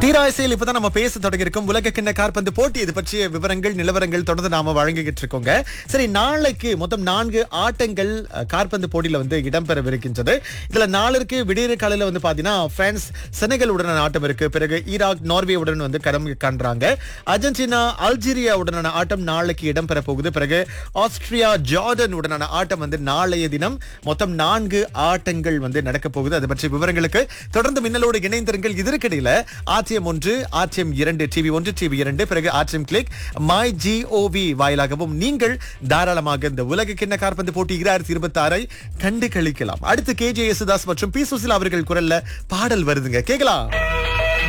தீராசையில் இப்பதான் நம்ம பேச தொடங்கியிருக்கோம் உலக கிண்ண காற்பந்து போட்டி இது பற்றிய விவரங்கள் நிலவரங்கள் தொடர்ந்து நாம வழங்கிக்கிட்டு இருக்கோங்க சரி நாளைக்கு மொத்தம் நான்கு ஆட்டங்கள் அஹ், காற்பந்து போட்டியில வந்து இடம்பெறவிருக்கின்றது இதுல நாளிற்கு விடியற் காலையில வந்து பாத்தீங்கன்னா பிரான்ஸ் செனகல் உடனான ஆட்டம் இருக்கு பிறகு ஈராக் நார்வே உடன் வந்து களம் காண்றாங்க அர்ஜென்டினா அல்ஜீரியா உடனான ஆட்டம் நாளைக்கு இடம்பெற போகுது பிறகு ஆஸ்திரியா ஜார்டன் உடனான ஆட்டம் வந்து நாளைய தினம் மொத்தம் நான்கு ஆட்டங்கள் வந்து நடக்க போகுது அது பற்றிய விவரங்களுக்கு தொடர்ந்து மின்னலோடு இணைந்திருங்கள் இதற்கிடையில ஆர்டிஎம் ஒன்று ஆர்டிஎம் இரண்டு டிவி ஒன்று டிவி இரண்டு பிறகு ஆர்டிஎம் கிளிக் மை ஜிஓவி வாயிலாகவும் நீங்கள் தாராளமாக இந்த உலக கிண்ண காற்பந்து போட்டி இரண்டாயிரத்தி இருபத்தி ஆறை கண்டு கழிக்கலாம் அடுத்து கே ஜே யேசுதாஸ் மற்றும் பி சுசிலா அவர்கள் குரல்ல பாடல் வருதுங்க கேக்கலாம்